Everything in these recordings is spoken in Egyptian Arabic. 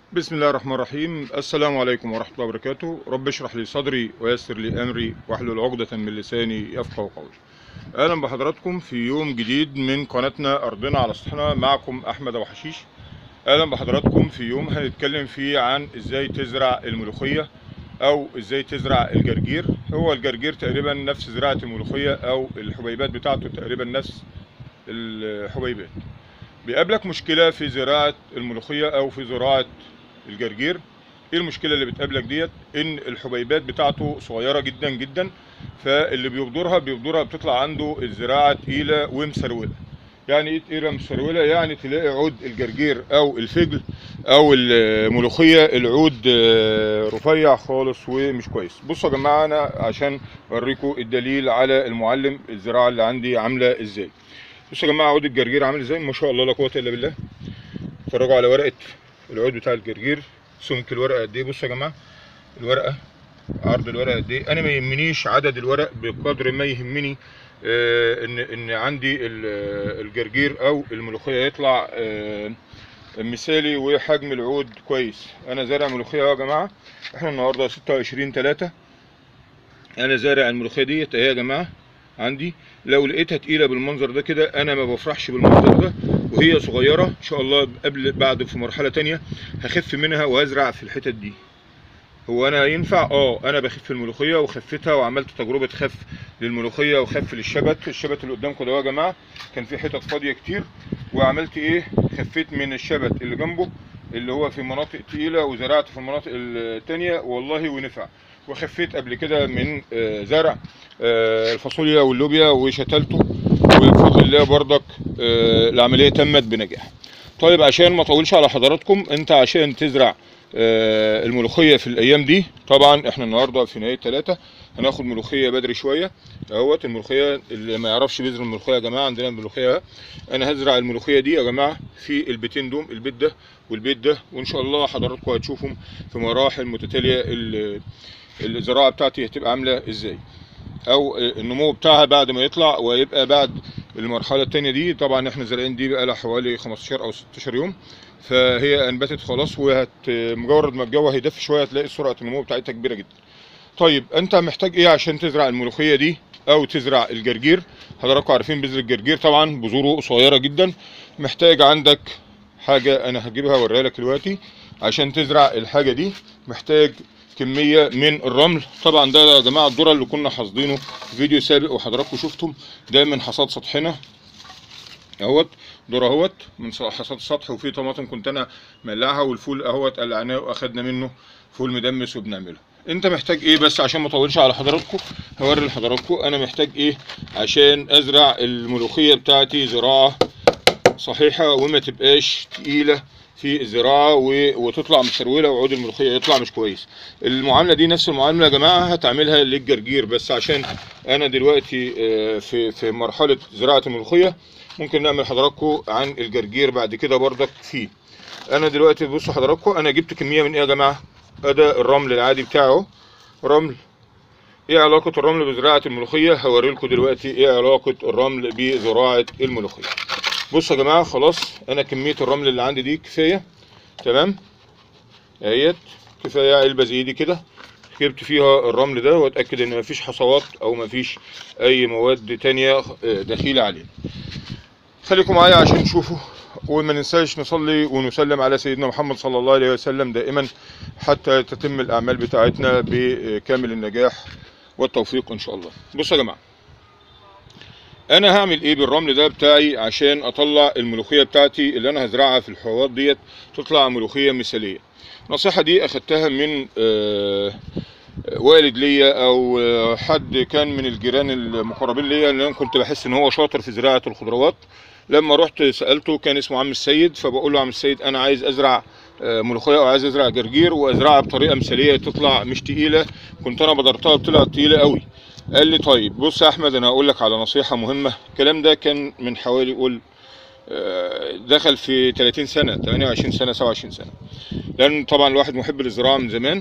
بسم الله الرحمن الرحيم السلام عليكم ورحمة الله وبركاته رب اشرح لي صدري ويسر لي أمري واحلل عقدة من لساني يفقه قولي أهلا بحضراتكم في يوم جديد من قناتنا أرضنا على سطحنا معكم أحمد أبو حشيش أهلا بحضراتكم في يوم هنتكلم فيه عن إزاي تزرع الملوخية أو إزاي تزرع الجرجير هو الجرجير تقريبا نفس زراعة الملوخية أو الحبيبات بتاعته تقريبا نفس الحبيبات بيقابلك مشكلة في زراعة الملوخية أو في زراعة الجرجير ايه المشكلة اللي بتقابلك ديت ان الحبيبات بتاعته صغيرة جدا جدا فاللي بيبذرها بيبذرها بتطلع عنده الزراعة تقيلة ومسرولة يعني ايه تقيلة مسرولة يعني تلاقي عود الجرجير او الفجل او الملوخية العود آه، رفيع خالص ومش كويس بصوا يا جماعة انا عشان اوريكم الدليل على المعلم الزراعة اللي عندي عاملة ازاي بصوا يا جماعة عود الجرجير عامل ازاي ما شاء الله لا قوة الا بالله اتفرجوا على ورقة العود بتاع الجرجير سمك الورقه قد ايه بصوا يا جماعه الورقه عرض الورقه قد ايه انا ما يهمنيش عدد الورق بقدر ما يهمني آه ان ان عندي ال- الجرجير او الملوخيه يطلع آه مثالي وحجم العود كويس انا زارع ملوخيه اهو يا جماعه احنا النهارده 26 3 انا زارع الملوخيه ديت اهي يا جماعه عندي لو لقيتها تقيله بالمنظر ده كده انا ما بفرحش بالمنظر ده وهي صغيره ان شاء الله قبل بعد في مرحله تانية هخف منها وازرع في الحتت دي هو انا ينفع اه انا بخف الملوخيه وخفتها وعملت تجربه خف للملوخيه وخف للشبت الشبت اللي قدامكم ده يا جماعه كان في حتت فاضيه كتير وعملت ايه خفيت من الشبت اللي جنبه اللي هو في مناطق تقيله وزرعت في المناطق التانية والله ونفع وخفيت قبل كده من آه، زرع آه، الفاصوليا واللوبيا وشتلته وبفضل الله برضك آه، العمليه تمت بنجاح طيب عشان ما اطولش على حضراتكم انت عشان تزرع آه، الملوخيه في الايام دي طبعا احنا النهارده في نهايه ثلاثة هناخد ملوخيه بدري شويه اهوت الملوخيه اللي ما يعرفش بذر الملوخيه يا جماعه عندنا الملوخيه اهي. انا هزرع الملوخيه دي يا جماعه في البيتين دوم البيت ده والبيت ده وان شاء الله حضراتكم هتشوفهم في مراحل متتاليه ال- الزراعه بتاعتي هتبقى عامله ازاي او النمو بتاعها بعد ما يطلع ويبقى بعد المرحله الثانيه دي طبعا احنا زارعين دي بقى لها حوالي 15 او 16 يوم فهي انبتت خلاص وهت مجرد ما الجو هيدفي شويه هتلاقي سرعه النمو بتاعتها كبيره جدا طيب انت محتاج ايه عشان تزرع الملوخيه دي او تزرع الجرجير حضراتكم عارفين بذر الجرجير طبعا بذوره قصيره جدا محتاج عندك حاجه انا هجيبها اوريها لك دلوقتي عشان تزرع الحاجه دي محتاج كميه من الرمل طبعا ده يا جماعه الذره اللي كنا حاصدينه في فيديو سابق وحضراتكم شفتم ده من حصاد سطحنا اهوت ذره اهوت من ص- حصاد السطح وفي طماطم كنت انا مقلعها والفول اهوت قلعناه واخدنا منه فول مدمس وبنعمله انت محتاج ايه بس عشان ما اطولش على حضراتكم هوري لحضراتكم انا محتاج ايه عشان ازرع الملوخيه بتاعتي زراعه صحيحه وما تبقاش تقيله في الزراعه و... وتطلع مسروله وعود الملوخيه يطلع مش كويس المعامله دي نفس المعامله يا جماعه هتعملها للجرجير بس عشان انا دلوقتي آه، في في مرحله زراعه الملوخيه ممكن نعمل حضراتكم عن الجرجير بعد كده برضك فيه انا دلوقتي بصوا حضراتكم انا جبت كميه من ايه يا جماعه ادى الرمل العادي بتاعه أهو. رمل ايه علاقه الرمل بزراعه الملوخيه هوري لكم دلوقتي ايه علاقه الرمل بزراعه الملوخيه بصوا يا جماعه خلاص انا كميه الرمل اللي عندي دي كفايه تمام اهيت كفايه علبه زي دي كده جبت فيها الرمل ده واتاكد ان مفيش حصوات او مفيش اي مواد تانية آه، دخيله عليه خليكم معايا عشان تشوفوا وما ننساش نصلي ونسلم على سيدنا محمد صلى الله عليه وسلم دائما حتى تتم الاعمال بتاعتنا بكامل النجاح والتوفيق ان شاء الله بصوا يا جماعه انا هعمل ايه بالرمل ده بتاعي عشان اطلع الملوخيه بتاعتي اللي انا هزرعها في الحواض ديت تطلع ملوخيه مثاليه النصيحه دي اخدتها من آه، والد ليا او آه، حد كان من الجيران المقربين ليا اللي انا كنت بحس ان هو شاطر في زراعه الخضروات لما رحت سالته كان اسمه عم السيد فبقول له عم السيد انا عايز ازرع آه، ملوخيه او عايز ازرع جرجير وازرعها بطريقه مثاليه تطلع مش تقيله كنت انا بدرتها طلعت تقيله قوي قال لي طيب بص يا احمد انا هقول لك على نصيحه مهمه الكلام ده كان من حوالي قول آه، دخل في 30 سنه 28 سنه 27 سنه لان طبعا الواحد محب للزراعه من زمان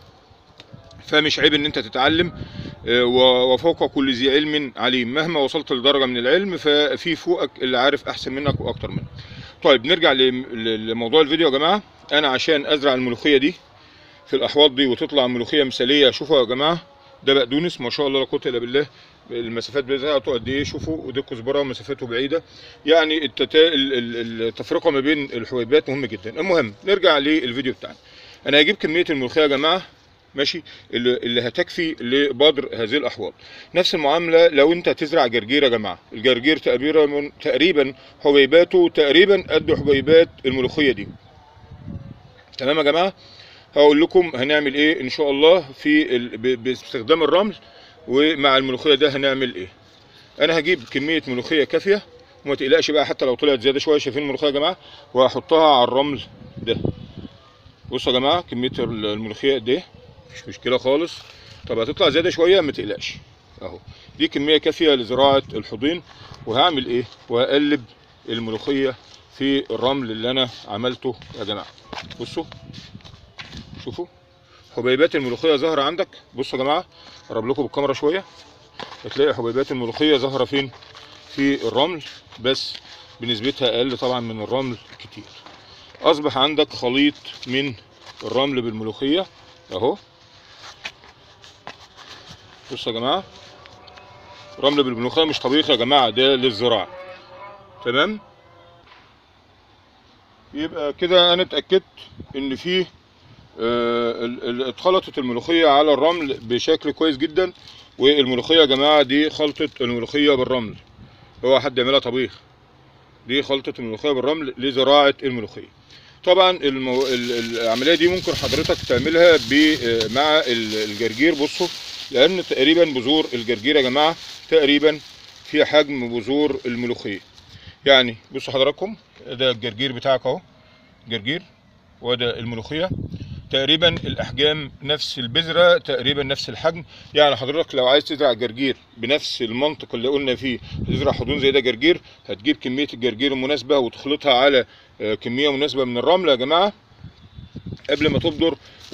فمش عيب ان انت تتعلم آه، و- وفوق كل ذي علم عليم مهما وصلت لدرجه من العلم ففي فوقك اللي عارف احسن منك واكتر منك طيب نرجع ل- ل- لموضوع الفيديو يا جماعه انا عشان ازرع الملوخيه دي في الاحواض دي وتطلع ملوخيه مثاليه شوفوا يا جماعه ده بقدونس ما شاء الله لا قوه الا بالله المسافات بتاعته قد ايه شوفوا ودي كزبره مسافته بعيده يعني التتا... ال- ال- التفرقه ما بين الحبيبات مهم جدا المهم نرجع للفيديو بتاعنا انا هجيب كميه الملوخيه يا جماعه ماشي اللي, اللي هتكفي لبدر هذه الاحواض نفس المعامله لو انت تزرع جرجير يا جماعه الجرجير تقريبا من تقريبا حبيباته تقريبا قد حبيبات الملوخيه دي تمام يا جماعه هقول لكم هنعمل ايه ان شاء الله في ال... ب... باستخدام الرمل ومع الملوخيه ده هنعمل ايه انا هجيب كميه ملوخيه كافيه وما تقلقش بقى حتى لو طلعت زياده شويه شايفين الملوخيه يا جماعه وهحطها على الرمل ده بصوا يا جماعه كميه الملوخيه قد ايه مفيش مشكله خالص طب هتطلع زياده شويه ما تقلقش اهو دي كميه كافيه لزراعه الحوضين وهعمل ايه وهقلب الملوخيه في الرمل اللي انا عملته يا جماعه بصوا شوفوا حبيبات الملوخيه ظاهره عندك بصوا يا جماعه اقرب لكم بالكاميرا شويه هتلاقي حبيبات الملوخيه ظاهره فين في الرمل بس بنسبتها اقل طبعا من الرمل كتير اصبح عندك خليط من الرمل بالملوخيه اهو بصوا يا جماعه رمل بالملوخيه مش طبيخ يا جماعه ده للزراعه تمام يبقى كده انا اتاكدت ان فيه آه، ال- ال- اتخلطت الملوخيه على الرمل بشكل كويس جدا والملوخيه يا جماعه دي خلطه الملوخيه بالرمل هو حد يعملها طبيخ دي خلطه الملوخيه بالرمل لزراعه الملوخيه طبعا المو... ال- العمليه دي ممكن حضرتك تعملها ب... آه، مع ال- الجرجير بصوا لان تقريبا بذور الجرجير يا جماعه تقريبا في حجم بذور الملوخيه يعني بصوا حضراتكم ده الجرجير بتاعك اهو جرجير وده الملوخيه تقريبا الاحجام نفس البذره تقريبا نفس الحجم يعني حضرتك لو عايز تزرع جرجير بنفس المنطق اللي قلنا فيه تزرع حضون زي ده جرجير هتجيب كميه الجرجير المناسبه وتخلطها على آه، كميه مناسبه من الرمل يا جماعه قبل ما تبدر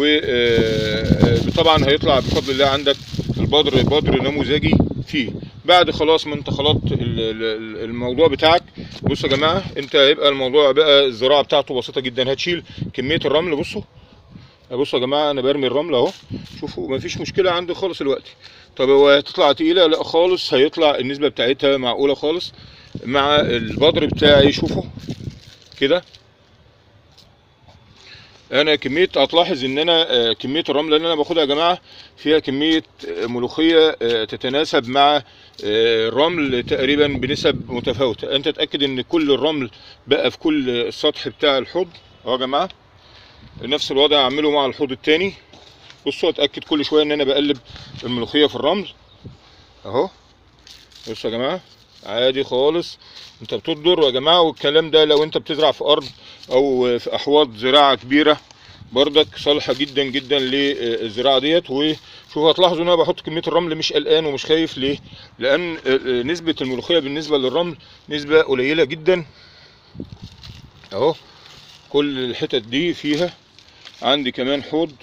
وطبعا هيطلع بفضل الله عندك البدر بدر نموذجي فيه بعد خلاص ما انت خلطت ال- ال- الموضوع بتاعك بصوا يا جماعه انت هيبقى الموضوع بقى الزراعه بتاعته بسيطه جدا هتشيل كميه الرمل بصوا بصوا يا جماعه انا برمي الرمل اهو شوفوا مفيش مشكله عندي خالص الوقت طب هو هتطلع تقيله لا خالص هيطلع النسبه بتاعتها معقوله خالص مع البدر بتاعي شوفوا كده انا كميه هتلاحظ ان انا آه، كميه الرمل اللي انا باخدها يا جماعه فيها كميه آه، ملوخيه آه، تتناسب مع آه، الرمل تقريبا بنسب متفاوته انت تاكد ان كل الرمل بقى في كل السطح بتاع الحوض اهو يا جماعه نفس الوضع هعمله مع الحوض التاني بصوا اتاكد كل شويه ان انا بقلب الملوخيه في الرمل اهو بصوا يا جماعه عادي خالص انت بتقدر يا جماعه والكلام ده لو انت بتزرع في ارض او في احواض زراعه كبيره بردك صالحه جدا جدا للزراعه ديت وشوفوا هتلاحظوا ان انا بحط كميه الرمل مش قلقان ومش خايف ليه لان نسبه الملوخيه بالنسبه للرمل نسبه قليله جدا اهو كل الحتت دي فيها عندي كمان حوض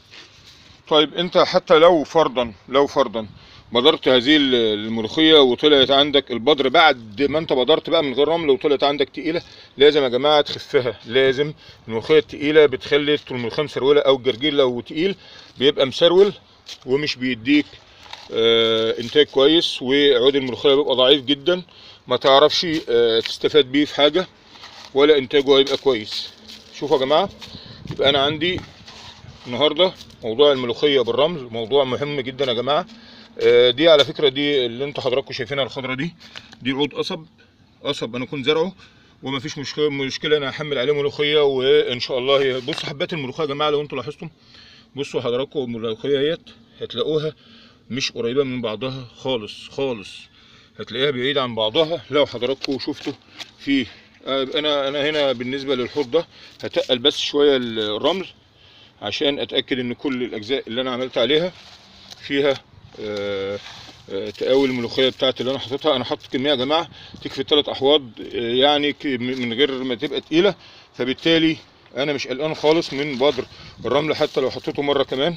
طيب انت حتى لو فرضا لو فرضا بذرت هذه الملوخيه وطلعت عندك البذر بعد ما انت بذرت بقى من غير رمل وطلعت عندك تقيله لازم يا جماعه تخفها لازم الملوخيه التقيله بتخلي الملوخيه مسروله او الجرجير لو تقيل بيبقى مسرول ومش بيديك آه انتاج كويس وعود الملوخيه بيبقى ضعيف جدا ما تعرفش آه تستفاد بيه في حاجه ولا انتاجه هيبقى كويس شوفوا يا جماعه يبقى انا عندي النهارده موضوع الملوخيه بالرمل موضوع مهم جدا يا جماعه آه، دي على فكره دي اللي انتوا حضراتكم شايفينها الخضره دي دي عود قصب قصب انا كنت زرعه ومفيش مشكله مشكله انا هحمل عليه ملوخيه وان شاء الله هي- بصوا حبات الملوخيه يا جماعه لو انتوا لاحظتم بصوا حضراتكم الملوخيه اهيت هتلاقوها مش قريبه من بعضها خالص خالص هتلاقيها بعيده عن بعضها لو حضراتكم شفتوا في آه، انا انا هنا بالنسبه للحوض ده هتقل بس شويه الرمل عشان اتاكد ان كل الاجزاء اللي انا عملت عليها فيها آه، آه، تقاوي الملوخيه بتاعتي اللي انا حاططها انا حاطط كميه يا جماعه تكفي الثلاث احواض آه، يعني ك- من غير ما تبقى تقيله فبالتالي انا مش قلقان خالص من بدر الرمل حتى لو حطيته مره كمان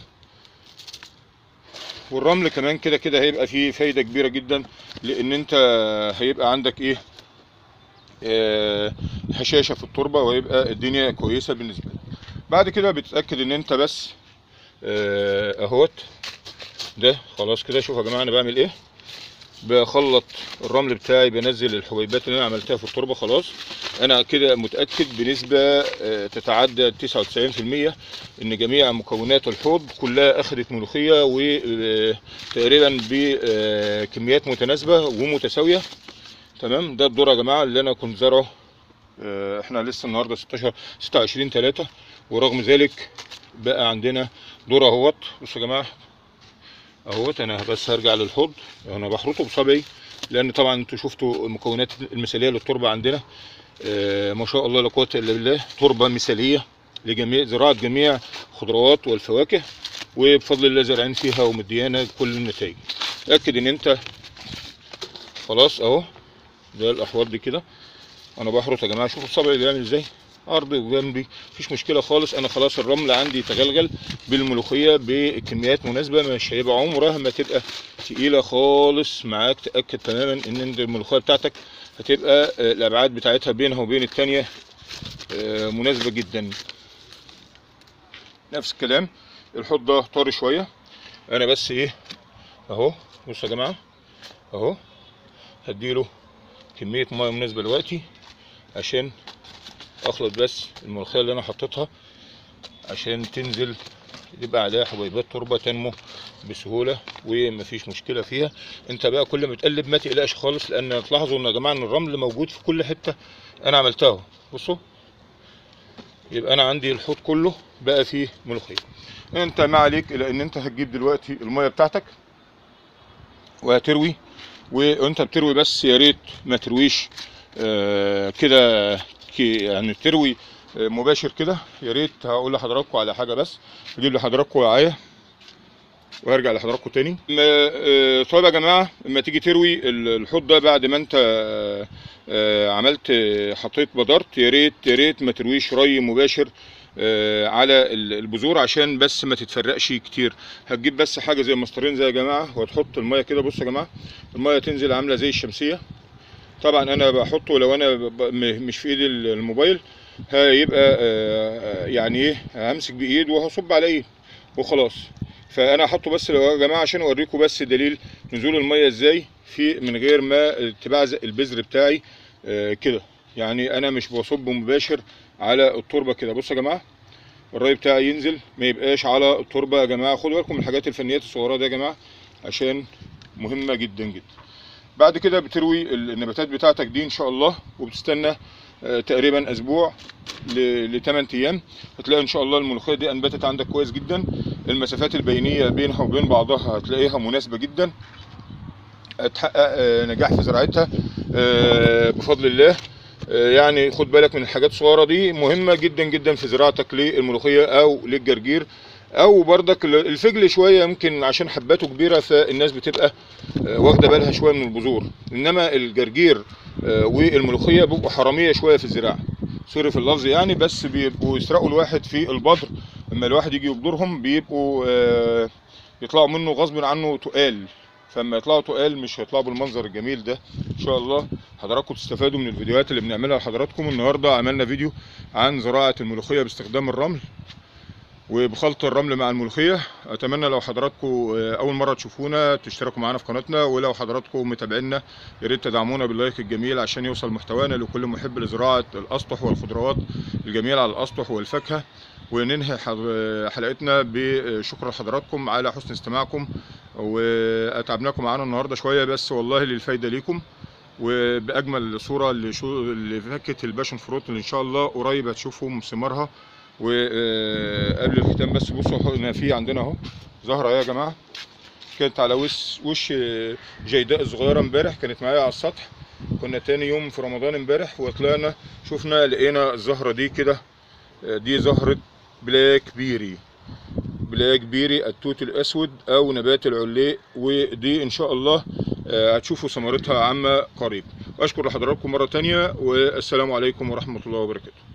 والرمل كمان كده كده هيبقى فيه فايده كبيره جدا لان انت هيبقى عندك ايه آه، هشاشه في التربه ويبقى الدنيا كويسه بالنسبه لك بعد كده بتتاكد ان انت بس آه، اهوت ده خلاص كده شوف يا جماعه انا بعمل ايه بخلط الرمل بتاعي بنزل الحبيبات اللي انا عملتها في التربه خلاص انا كده متاكد بنسبه آه، تتعدى 99% ان جميع مكونات الحوض كلها اخذت ملوخيه وتقريبا بكميات متناسبه ومتساويه تمام ده الذره يا جماعه اللي انا كنت زارعه آه، احنا لسه النهارده 16 26 3 ورغم ذلك بقى عندنا ذره اهوت بصوا يا جماعه اهوت انا بس هرجع للحوض انا بحرطه بصبعي لان طبعا انتوا شفتوا المكونات المثاليه للتربه عندنا آه ما شاء الله لا قوه الا بالله تربه مثاليه لجميع زراعه جميع الخضروات والفواكه وبفضل الله زارعين فيها ومديانا كل النتائج اتاكد ان انت خلاص اهو ده الاحواض دي كده انا بحرط يا جماعه شوفوا صبعي بيعمل ازاي ارضي وجنبي مفيش مشكله خالص انا خلاص الرمل عندي تغلغل بالملوخيه بكميات مناسبه مش هيبقى عمرها ما تبقى تقيله خالص معاك تاكد تماما ان انت الملوخيه بتاعتك هتبقى آه، الابعاد بتاعتها بينها وبين التانيه آه، مناسبه جدا نفس الكلام الحوض ده طري شويه انا بس ايه اهو بصوا يا جماعه اهو هديله كميه ميه مناسبه دلوقتي عشان اخلط بس الملوخيه اللي انا حطيتها عشان تنزل يبقى عليها حبيبات تربه تنمو بسهوله ومفيش مشكله فيها انت بقى كل ما تقلب ما تقلقش خالص لان تلاحظوا ان يا جماعه ان الرمل موجود في كل حته انا عملتها اهو. بصوا يبقى انا عندي الحوض كله بقى فيه ملوخيه انت ما عليك الا ان انت هتجيب دلوقتي الميه بتاعتك وهتروي وانت بتروي بس يا ريت ما ترويش آه، كده كي- يعني تروي آه، مباشر كده يا ريت هقول لحضراتكم على حاجه بس اجيب لحضراتكم وعايه وهرجع لحضراتكم تاني ما- آه، طيب يا جماعه لما تيجي تروي ال- الحوض ده بعد ما انت آه، آه، عملت آه، حطيت بدرت يا ريت يا ريت ما ترويش ري مباشر آه، على ال- البذور عشان بس ما تتفرقش كتير هتجيب بس حاجه زي مسطرين زي يا جماعه وتحط الميه كده بصوا يا جماعه الميه تنزل عامله زي الشمسيه طبعا انا بحطه لو انا ب- ب- م- مش في ايدي ال- الموبايل هيبقى آه، يعني ايه همسك بايد وهصب على ايد وخلاص فانا هحطه بس لو يا جماعه عشان اوريكم بس دليل نزول الميه ازاي في من غير ما تبعزق البذر بتاعي آه، كده يعني انا مش بصب مباشر على التربه كده بصوا يا جماعه الري بتاعي ينزل ما يبقاش على التربه يا جماعه خدوا بالكم من الحاجات الفنيات الصغيره دي يا جماعه عشان مهمه جدا جدا بعد كده بتروي النباتات بتاعتك دي ان شاء الله وبتستنى آه، تقريبا اسبوع ل 8 ايام هتلاقي ان شاء الله الملوخيه دي انبتت عندك كويس جدا المسافات البينيه بينها وبين بعضها هتلاقيها مناسبه جدا هتحقق آه، نجاح في زراعتها آه، بفضل الله آه، يعني خد بالك من الحاجات الصغيره دي مهمه جدا جدا في زراعتك للملوخيه او للجرجير او بردك الفجل شويه يمكن عشان حباته كبيره فالناس بتبقى آه، واخده بالها شويه من البذور انما الجرجير آه، والملوخيه بيبقوا حراميه شويه في الزراعه سوري في اللفظ يعني بس بيبقوا يسرقوا الواحد في البذر لما الواحد يجي يبذرهم بيبقوا آه، يطلعوا منه غصب عنه تقال فلما يطلعوا تقال مش هيطلعوا بالمنظر الجميل ده ان شاء الله حضراتكم تستفادوا من الفيديوهات اللي بنعملها لحضراتكم النهارده عملنا فيديو عن زراعه الملوخيه باستخدام الرمل وبخلط الرمل مع الملوخيه اتمنى لو حضراتكم آه، اول مره تشوفونا تشتركوا معنا في قناتنا ولو حضراتكم متابعينا يا ريت تدعمونا باللايك الجميل عشان يوصل محتوانا لكل محب لزراعه الاسطح والخضروات الجميله على الاسطح والفاكهه وننهي حض- حلقتنا بشكر لحضراتكم على حسن استماعكم واتعبناكم معانا النهارده شويه بس والله للفايده ليكم وباجمل صوره اللي شو اللي فكت الباشن فروت اللي ان شاء الله قريب هتشوفوا ثمارها وقبل الختام بس بصوا أهو هنا في عندنا اهو زهره اهي يا جماعه كانت على وش وش جيداء الصغيره امبارح كانت معايا على السطح كنا تاني يوم في رمضان امبارح وطلعنا شفنا لقينا الزهره دي كده دي زهره بلاك بيري بلاك بيري التوت الاسود او نبات العليق ودي ان شاء الله آه، هتشوفوا ثمرتها عامه قريب اشكر لحضراتكم مره تانية والسلام عليكم ورحمه الله وبركاته